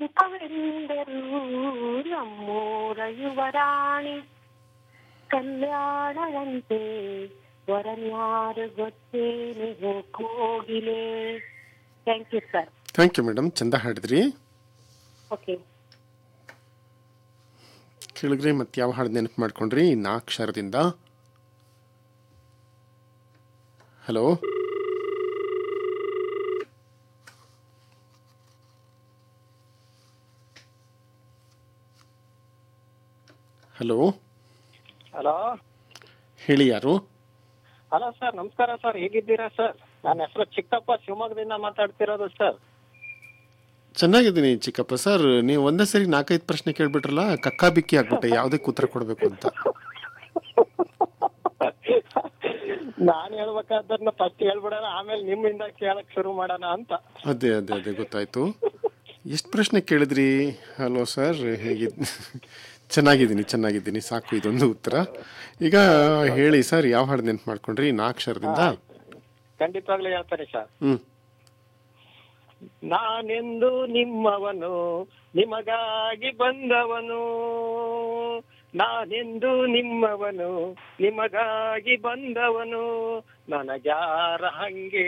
ಸುಖವೆಂದರು ನಮ್ಮೂರ ಯುವರಾಣಿ ಕಲ್ಯಾಣದಂತೆ ವರನ್ಯಾರು ಗೊತ್ತೇನೆ ಕೋಗಿಲೆ thank you sir thank you madam ಚಂದ ಹಾಡಿದ್ರಿ ಓಕೆ ಕೇಳಿದ್ರಿ ಮತ್ತೆ ಯಾವ ಹಾಡು ನೆನಪು ಮಾಡ್ಕೊಂಡ್ರಿ ನಾಕ್ಷರದಿಂದ ಹಲೋ ಹಲೋ ಹಲೋ ಹೇಳಿ ಯಾರು ಹಲೋ ಸರ್ ನಮಸ್ಕಾರ ಸರ್ ಹೇಗಿದ್ದೀರಾ ಸರ್ ನನ್ನ ಹೆಸರು ಚಿಕ್ಕಪ್ಪ ಶಿವಮೊಗ್ಗದಿಂದ ಮಾತಾಡ್ತಿರೋದು ಸರ್ ಚೆನ್ನಾಗಿದ್ದೀನಿ ಚಿಕ್ಕಪ್ಪ ಸರ್ ನೀವು ಒಂದೇ ಸರಿ ನಾಲ್ಕೈದು ಪ್ರಶ್ನೆ ಕೇಳ್ಬಿಟ್ರಲ್ಲ ಕಕ್ಕಾ ಬಿಕ್ಕಿ ಆಗ್ಬಿಟ್ಟೆ ಯಾವುದಕ್ಕೆ ಉತ್ತರ ಕೊಡಬೇಕು ಅಂತ ನಾನು ಹೇಳ್ಬೇಕಾದನ್ನ ಫಸ್ಟ್ ಹೇಳ್ಬಿಡೋಣ ಆಮೇಲೆ ನಿಮ್ಮಿಂದ ಕೇಳಕ್ ಶುರು ಮಾಡೋಣ ಅಂತ ಅದೇ ಅದೇ ಅದೇ ಗೊತ್ತಾಯ್ತು ಎಷ್ಟು ಪ್ರಶ್ನೆ ಕೇಳಿದ್ರಿ ಹಲೋ ಸರ್ ಹೇಗಿದ್ ಚೆನ್ನಾಗಿದ್ದೀನಿ ಚೆನ್ನಾಗಿದ್ದೀನಿ ಸಾಕು ಇದೊಂದು ಉತ್ತರ ಈಗ ಹೇಳಿ ಸರ್ ಯಾವ ಹಾಡು ನೆನ್ಪು ಮಾಡ್ಕೊಂಡ್ರಿ ನಾಕ್ಷರದಿಂದ ಖಂಡಿತವಾಗ್ಲೂ ಹೇಳ್ತಾರೆ ಸರ್ ಹ್ಮ್ ನಾನೆಂದು ನಿಮ್ಮವನು ನಿಮಗಾಗಿ ಬಂದವನು ನಾನೆಂದು ನಿಮ್ಮವನು ನಿಮಗಾಗಿ ಬಂದವನು ನನಗ್ಯಾರ ಹಂಗೆ